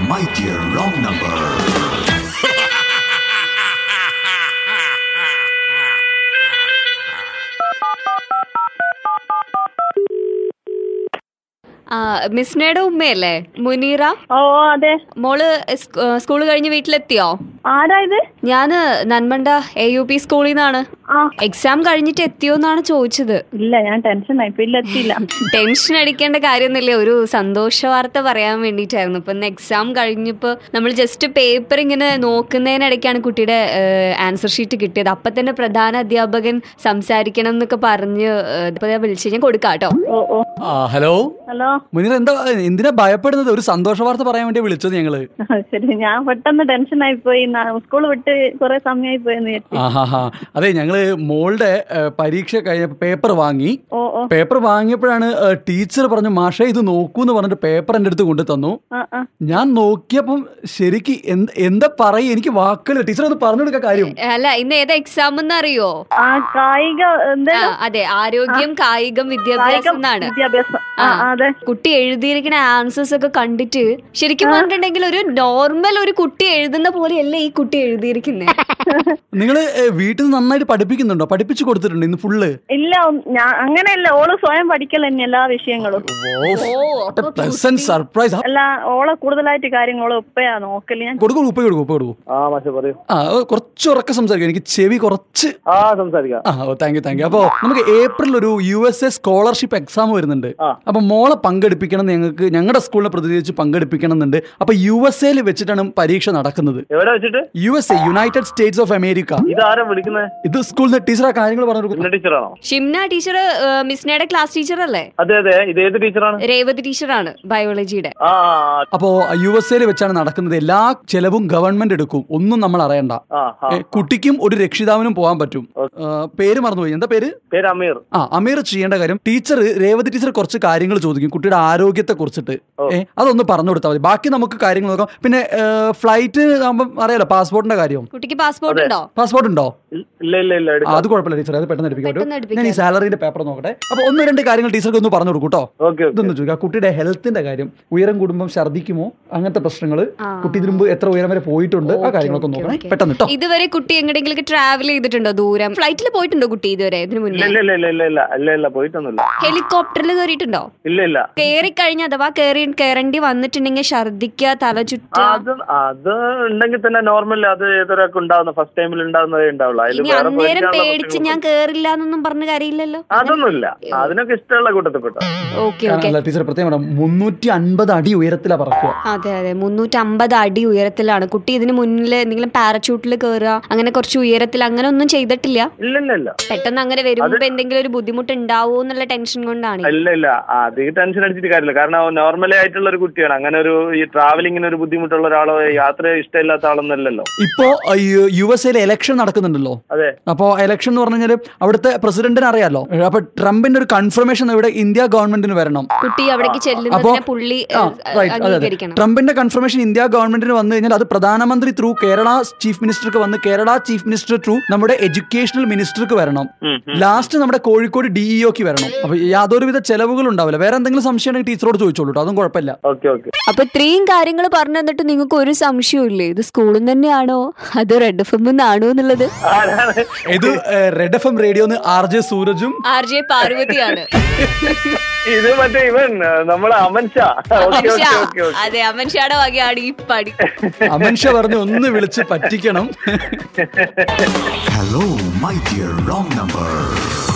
my dear wrong number. ആ മിസ്നയുടെ ഉമ്മയല്ലേ മുനീറ ഓ അതെ മോള് സ്കൂൾ കഴിഞ്ഞ് വീട്ടിലെത്തിയോ ആരാ ഇത് ഞാന് നന്മണ്ട എ യു പി സ്കൂളിൽ നിന്നാണ് ആ എക്സാം കഴിഞ്ഞിട്ട് എത്തിയോ എന്നാണ് ചോദിച്ചത് ഇല്ല ഞാൻ ടെൻഷൻ ആയി ഇപ്പൊ ഇല്ല എത്തിയില്ല ടെൻഷൻ അടിക്കേണ്ട കാര്യമൊന്നുമില്ല ഒരു സന്തോഷ വാർത്ത പറയാൻ വേണ്ടിയിട്ടായിരുന്നു ഇപ്പൊ ഇന്ന് എക്സാം കഴിഞ്ഞപ്പോ നമ്മൾ ജസ്റ്റ് പേപ്പർ ഇങ്ങനെ നോക്കുന്നതിനിടയ്ക്കാണ് കുട്ടിയുടെ ആൻസർ ഷീറ്റ് കിട്ടിയത് അപ്പൊ തന്നെ പ്രധാന അധ്യാപകൻ സംസാരിക്കണം എന്നൊക്കെ പറഞ്ഞ് ഏഹ്, ഇപ്പൊ ഞാൻ വിളിച്ചു ഞാൻ കൊടുക്കാം കേട്ടോ ഓ ഓ ആ ഹലോ ഹലോ മുനീർ എന്താ എന്തിനാ ഭയപ്പെടുന്നത് ഒരു സന്തോഷ വാർത്ത പറയാൻ വേണ്ടി വിളിച്ചത് ഞങ്ങള് ശരി ഞാൻ പെട്ടെന്ന് ടെൻഷൻ ആയി പോയി സ്കൂൾ വിട്ട് കുറെ സമയമായി പോയി എന്ന് വിചാരിച്ചു. ആഹാ അതെ ഞങ്ങള് മോളുടെ ഏ, പരീക്ഷ കഴിഞ്ഞ പേപ്പർ വാങ്ങി ഓ ഓ പേപ്പർ വാങ്ങിയപ്പോഴാണ് ടീച്ചർ പറഞ്ഞു മാഷേ ഇത് നോക്കൂ എന്ന് പറഞ്ഞിട്ട് പേപ്പർ എൻ്റെ അടുത്ത് കൊണ്ടു തന്നു ആ ആ ഞാൻ നോക്കിയപ്പം ശരിക്ക് എന്ത്- എന്താ പറയ എനിക്ക് വാക്കുകൾ ടീച്ചർ ഒന്ന് പറഞ്ഞു കൊടുക്ക കാര്യം അല്ല ഇന്ന് ഏതാ എക്സാം എന്ന് അറിയോ ആ കായിക എന്താ ആ, അതെ ആരോഗ്യം കായികം വിദ്യാഭ്യാസം എന്നാണ് വിദ്യാഭ്യാസം ആ ആ. ആ, അതെ കുട്ടി എഴുതിയിരിക്കുന്ന ആൻസേഴ്സ് ഒക്കെ കണ്ടിട്ട് ശരിക്കും പറഞ്ഞിട്ടുണ്ടെങ്കിൽ ഒരു നോർമൽ ഒരു കുട്ടി എഴുതുന്ന പോലെയല്ല ഈ കുട്ടി എഴുതിയിരിക്കുന്നത് നിങ്ങൾ വീട്ടിൽ നിന്ന് നന്നായിട്ട് പഠിപ്പിക്കുന്നുണ്ടോ പഠിപ്പിച്ചു കൊടുത്തിട്ടുണ്ട് ഇന്ന് ഫുള്ള് ഇല്ല ഒ- ഞാൻ അങ്ങനെയല്ല ഓള് സ്വയം പഠിക്കൽ തന്നെ എല്ലാ വിഷയങ്ങളും പ്ലസന്റ് സർപ്രൈസ് അല്ല ഓളെ കൂടുതലായിട്ട് കാര്യങ്ങൾ ഉപ്പയാ നോക്കല് ഞാൻ കൊടുക്കൂ ഉപ്പ കൊടുക്കും ഉപ്പ കൊടുക്കും ആ മാഷെ പറയൂ ആ കുറച്ച് ഉറക്കെ സംസാരിക്കും എനിക്ക് ചെവി കുറച്ച് ആ സംസാരിക്കാം ആ ഓ താങ്ക് യു താങ്ക് യു അപ്പോ നമുക്ക് ഏപ്രിൽ ഒരു U S A scholarship exam വരുന്നുണ്ട് ആ. അപ്പൊ മോളെ പങ്കെടുപ്പിക്കണം എന്ന് ഞങ്ങൾക്ക് ഞങ്ങളുടെ സ്കൂളിനെ പ്രതിനിധീകരിച്ച് പങ്കെടുപ്പിക്കണം എന്നുണ്ട് അപ്പൊ യു എസ് എയിൽ വെച്ചിട്ടാണ് പരീക്ഷ നടക്കുന്നത് എവിടെ വെച്ചിട്ട് U S A United States of America ഇതാരാ വിളിക്കുന്നത് ഇത് സ്കൂളിൽ നിന്ന് ടീച്ചർ ആ കാര്യങ്ങൾ പറഞ്ഞു കൊടുക്കും എന്റെ ടീച്ചറാണോ ഷിംന ടീച്ചർ മിസ്നയുടെ ക്ലാസ് ടീച്ചർ അല്ലേ അതെ അതെ ഇത് ഏത് ടീച്ചറാണ് രേവതി ടീച്ചറാണ് ബയോളജിയുടെ ആ ആ, അപ്പോ യു എസ് എയിൽ വെച്ചാണ് നടക്കുന്നത് എല്ലാ ചെലവും ഗവൺമെന്റ് എടുക്കും ഒന്നും നമ്മൾ അറിയണ്ട ആ ആ ഏ, കുട്ടിക്കും ഒരു രക്ഷിതാവിനും പോകാൻ പറ്റും ആ, പേര് മറന്നുപോയി എന്താ പേര് പേര് അമീർ ആ അമീർ ചെയ്യേണ്ട കാര്യം ടീച്ചർ രേവതി ടീച്ചർ കുറച്ച് കാര്യങ്ങൾ ചോദിക്കും കുട്ടിയുടെ ആരോഗ്യത്തെ കുറിച്ചിട്ട് ഓ. ഏ അതൊന്ന് പറഞ്ഞു കൊടുത്താൽ മതി ബാക്കി നമുക്ക് കാര്യങ്ങൾ നോക്കാം പിന്നെ ഫ്ലൈറ്റ് ആകുമ്പോൾ അറിയാലോ പാസ്പോർട്ടിന്റെ കാര്യം കുട്ടിക്ക് പാസ്പോർട്ട് ഉണ്ടോ പാസ്പോർട്ട് ഉണ്ടോ ഇല്ല ഇല്ല ഇല്ല ആ, എടുക്കാം അത് കുഴപ്പമില്ല ടീച്ചർ അത് പെട്ടെന്ന് എടുപ്പിക്കാൻ പെട്ടെന്ന് പറ്റും എടുപ്പിക്കാം. ഞാൻ ഈ സാലറിന്റെ പേപ്പർ നോക്കട്ടെ അപ്പൊ ഒന്ന് രണ്ട് കാര്യങ്ങൾ ടീച്ചർക്ക് ഒന്ന് പറഞ്ഞു കൊടുക്കും കേട്ടോ ഓക്കെ ഓക്കെ ഇതൊന്ന് ചോദിക്കാം കുട്ടിയുടെ ഹെൽത്തിന്റെ കാര്യം ഉയരം കൂടുമ്പോൾ ഛർദ്ദിക്കുമോ അങ്ങനത്തെ പ്രശ്നങ്ങൾ ആ. കുട്ടി ഇതിനു മുമ്പ് എത്ര ഉയരം വരെ പോയിട്ടുണ്ട് ആ ഓക്കേ, കാര്യങ്ങളൊക്കെ ഓക്കേ, നോക്കണേ ഓക്കേ. പെട്ടെന്ന് കേട്ടോ ഇതുവരെ കുട്ടി എങ്ങടെയെങ്കിലും ട്രാവൽ ചെയ്തിട്ടുണ്ടോ ദൂരം ഫ്ലൈറ്റിൽ പോയിട്ടുണ്ടോ കുട്ടി ഇതുവരെ ഇതിനു ഇല്ല മുന്നേ ഇല്ല ഇല്ല ഇല്ല ഇല്ല ഇല്ല ഇല്ല പോയിട്ടൊന്നുമില്ല ഹെലികോപ്റ്ററിൽ കയറിയിട്ടുണ്ടോ ഇല്ല ഇല്ല കയറി കഴിഞ്ഞ അഥവാ കയറി കയറേണ്ടി വന്നിട്ടുണ്ടെങ്കിൽ ഛർദിക്കുക തല ആ, ചുറ്റുക അത് അത് ഉണ്ടെങ്കിൽ തന്നെ നോർമൽ അത് ഏതൊരാൾക്ക് ഉണ്ടാവുന്ന ഫസ്റ്റ് ടൈമിൽ ഉണ്ടാവുന്നതേ ഉണ്ടാവുള്ളൂ അതിൽ ഇനി വേറെ അന്നേരം പേടിക്കാനുള്ള പേടിച്ച് പ്രശ്നങ്ങളൊന്നും ഞാൻ കേറില്ല എന്നൊന്നും പറഞ്ഞ കാര്യമില്ലല്ലോ അതൊന്നുമില്ല അതിനൊക്കെ ഇഷ്ടമുള്ള കൂട്ടത്തിൽപ്പെട്ട ഓക്കെ ഓക്കെ അല്ല ടീച്ചർ പ്രത്യേകം പറയാം മുന്നൂറ്റി അൻപത് അടി ഉയരത്തിലാ പറക്കുക അതെ അതെ മുന്നൂറ്റമ്പത് അടി ഉയരത്തിലാണ് കുട്ടി ഇതിന് മുന്നിൽ എന്തെങ്കിലും പാരച്യൂട്ടിൽ കയറുക അങ്ങനെ കുറച്ച് ഉയരത്തിൽ അങ്ങനെ ഒന്നും ചെയ്തിട്ടില്ല ഇല്ല ഇല്ല ഇല്ല പെട്ടെന്ന് അങ്ങനെ വരുമ്പോ എന്തെങ്കിലും ഒരു ബുദ്ധിമുട്ട് ഉണ്ടാവോ എന്നുള്ള ടെൻഷൻ കൊണ്ടാണ് ഇല്ല ഇല്ല അധികം ടെൻഷൻ അടിച്ചിട്ട് കാര്യമില്ല കാരണം നോർമലി ആയിട്ടുള്ള ഒരു കുട്ടിയാണ് അങ്ങനെ ഒരു ഈ ട്രാവലിങ്ങിന് ഒരു ബുദ്ധിമുട്ടുള്ള ഒരാളോ യാത്ര ഇഷ്ടമില്ലാത്ത ആളൊന്നല്ലല്ലോ ഇപ്പോ യു എസ് എയിൽ ഇലക്ഷൻ നടക്കുന്നുണ്ടല്ലോ അതെ അപ്പോ ഇലക്ഷൻ എന്ന് പറഞ്ഞു കഴിഞ്ഞാൽ അവിടുത്തെ പ്രസിഡന്റിനെ അറിയാലോ അപ്പൊ ട്രംപിന്റെ ഒരു കൺഫർമേഷൻ ഇവിടെ ഇന്ത്യ ഗവൺമെന്റിന് വരണം കുട്ടി അവിടേക്ക് അപ്പോ ചെല്ലുന്നതിനെ പുള്ളി ആ, ഏഹ്, right, അതെ, അതെ. അംഗീകരിക്കണം ട്രംപിന്റെ കൺഫർമേഷൻ ഇന്ത്യ ഗവൺമെന്റിന് വന്നു കഴിഞ്ഞാൽ അത് പ്രധാനമന്ത്രി ത്രൂ കേരള ചീഫ് മിനിസ്റ്റർക്ക് വന്ന് കേരള ചീഫ് മിനിസ്റ്റർ ത്രൂ നമ്മുടെ എഡ്യൂക്കേഷണൽ മിനിസ്റ്റർക്ക് വരണം ഉം, ഉം. ലാസ്റ്റ് നമ്മുടെ കോഴിക്കോട് ഡിഇഒക്ക് വരണം അപ്പൊ യാതൊരുവിധ ചെലവുകളും ഉണ്ടാവില്ല വേറെ എന്തെങ്കിലും സംശയം ഉണ്ടെങ്കിൽ ടീച്ചറോട് ചോദിച്ചോളൂ കേട്ടോ അതും കുഴപ്പമില്ല ഓക്കെ ഓക്കെ അപ്പൊ ഇത്രയും കാര്യങ്ങൾ പറഞ്ഞു തന്നിട്ട് നിങ്ങൾക്ക് ഒരു സംശയവും ഇല്ലേ ഇത് സ്കൂളിൽ തന്നെയാണോ അതോ റെഡ് എഫ് എമ്മിന്നാണോ എന്നുള്ളത് ആരാണ് ഇത് red F M radio R J സൂരജും ആർ ജെ പാർവതിയാണ് ഇത് മറ്റേ ഇവൻ നമ്മളെ Aman Shah okay okay okay okay അതെ അമൻ ഷാടെ വകയാണ് ഈ പടി അമൻഷ പറഞ്ഞ് ഒന്ന് വിളിച്ച് പറ്റിക്കണം Hello, my dear wrong number.